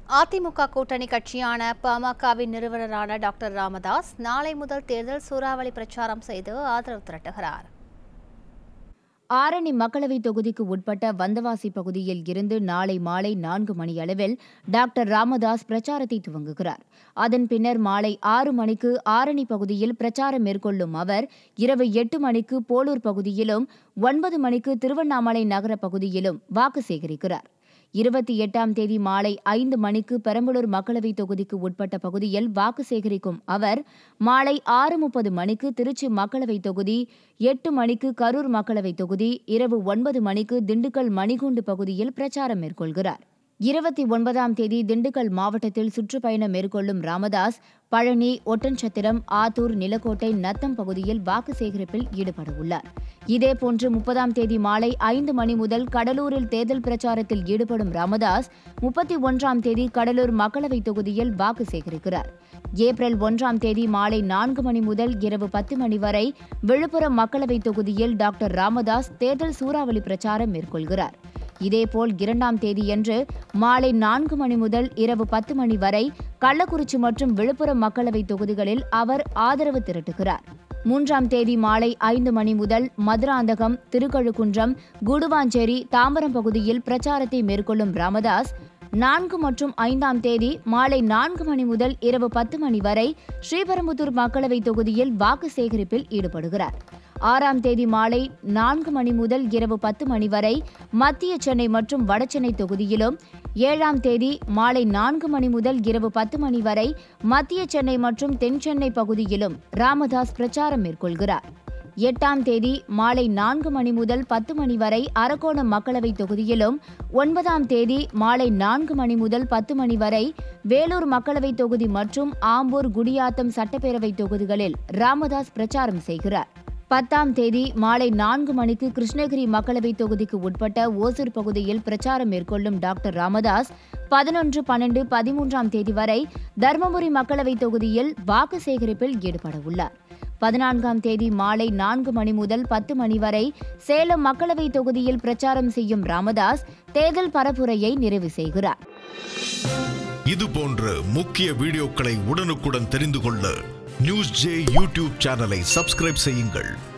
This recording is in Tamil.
அதிமுக கூட்டணி கட்சியான பாமகவின் நிறுவனரான டாக்டர் ராமதாஸ் நாளை முதல் தேர்தல் சூறாவளி பிரச்சாரம் செய்து ஆதரவு திரட்டுகிறார் ஆரணி மக்களவைத் தொகுதிக்கு உட்பட்ட வந்தவாசி பகுதியில் இருந்து நாளை மாலை நான்கு மணியளவில் டாக்டர் ராமதாஸ் பிரச்சாரத்தை துவங்குகிறார் அதன் பின்னர் மாலை ஆறு மணிக்கு ஆரணி பகுதியில் பிரச்சாரம் மேற்கொள்ளும் அவர் இரவு எட்டு மணிக்கு போலூர் பகுதியிலும் ஒன்பது மணிக்கு திருவண்ணாமலை நகர பகுதியிலும் வாக்கு சேகரிக்கிறார் இருபத்தி எட்டாம் தேதி மாலை ஐந்து மணிக்கு பெரம்பலூர் மக்களவைத் தொகுதிக்கு உட்பட்ட பகுதியில் வாக்கு சேகரிக்கும் அவர் மாலை ஆறு முப்பது மணிக்கு திருச்சி மக்களவைத் தொகுதி எட்டு மணிக்கு கரூர் மக்களவைத் தொகுதி இரவு ஒன்பது மணிக்கு திண்டுக்கல் மணிகூண்டு பகுதியில் பிரச்சாரம் மேற்கொள்கிறார் இருபத்தி ஒன்பதாம் தேதி திண்டுக்கல் மாவட்டத்தில் சுற்றுப்பயணம் மேற்கொள்ளும் ராமதாஸ் பழனி ஒட்டன்சத்திரம் ஆத்தூர் நிலக்கோட்டை நத்தம் பகுதியில் வாக்கு சேகரிப்பில் ஈடுபட உள்ளார் இதேபோன்று முப்பதாம் தேதி மாலை ஐந்து மணி முதல் கடலூரில் தேர்தல் பிரச்சாரத்தில் ஈடுபடும் ராமதாஸ் முப்பத்தி ஒன்றாம் தேதி கடலூர் மக்களவைத் தொகுதியில் வாக்கு சேகரிக்கிறார் ஏப்ரல் ஒன்றாம் தேதி மாலை நான்கு மணி முதல் இரவு பத்து மணி வரை விழுப்புரம் மக்களவைத் தொகுதியில் டாக்டர் ராமதாஸ் தேர்தல் சூறாவளி பிரச்சாரம் மேற்கொள்கிறார் இதேபோல் இரண்டாம் தேதியன்று மாலை நான்கு மணி முதல் இரவு பத்து மணி வரை கள்ளக்குறிச்சி மற்றும் விழுப்புரம் மக்களவைத் தொகுதிகளில் அவர் ஆதரவு திரட்டுகிறார் மூன்றாம் தேதி மாலை ஐந்து மணி முதல் மதுராந்தகம் திருக்கழுக்குன்றம் குடுவாஞ்சேரி தாம்பரம் பகுதியில் பிரச்சாரத்தை மேற்கொள்ளும் ராமதாஸ் நான்கு மற்றும் ஐந்தாம் தேதி மாலை நான்கு மணி முதல் இரவு பத்து மணி வரை ஸ்ரீபெரும்புதூர் மக்களவைத் தொகுதியில் வாக்கு சேகரிப்பில் ஈடுபடுகிறார் ஆறாம் தேதி மாலை நான்கு மணி முதல் இரவு பத்து மணி வரை மத்திய சென்னை மற்றும் வடசென்னை தொகுதியிலும் ஏழாம் தேதி மாலை நான்கு மணி முதல் இரவு பத்து மணி வரை மத்திய சென்னை மற்றும் தென் சென்னை பகுதியிலும் ராமதாஸ் பிரச்சாரம் மேற்கொள்கிறார் எட்டாம் தேதி மாலை நான்கு மணி முதல் பத்து மணி வரை அரக்கோணம் மக்களவைத் தொகுதியிலும் ஒன்பதாம் தேதி மாலை நான்கு மணி முதல் பத்து மணி வரை வேலூர் மக்களவைத் தொகுதி மற்றும் ஆம்பூர் குடியாத்தம் சட்டப்பேரவைத் தொகுதிகளில் ராமதாஸ் பிரச்சாரம் செய்கிறார் பத்தாம் தேதி மாலை நான்கு மணிக்கு கிருஷ்ணகிரி மக்களவைத் தொகுதிக்கு உட்பட்ட ஓசூர் பகுதியில் பிரச்சாரம் மேற்கொள்ளும் டாக்டர் ராமதாஸ் பதினொன்று பன்னெண்டு பதிமூன்றாம் தேதி வரை தருமபுரி மக்களவைத் தொகுதியில் வாக்கு சேகரிப்பில் ஈடுபட உள்ளார் பதினான்காம் தேதி மாலை நான்கு மணி முதல் பத்து மணி வரை சேலம் மக்களவைத் தொகுதியில் பிரச்சாரம் செய்யும் ராமதாஸ் தேர்தல் பரப்புரையை நிறைவு செய்கிறார் இது போன்ற முக்கிய வீடியோக்களை உடனுக்குடன் தெரிந்து கொள்ள நியூஸ் ஜே யூடியூப் சேனலை சப்ஸ்கிரைப் செய்யுங்கள்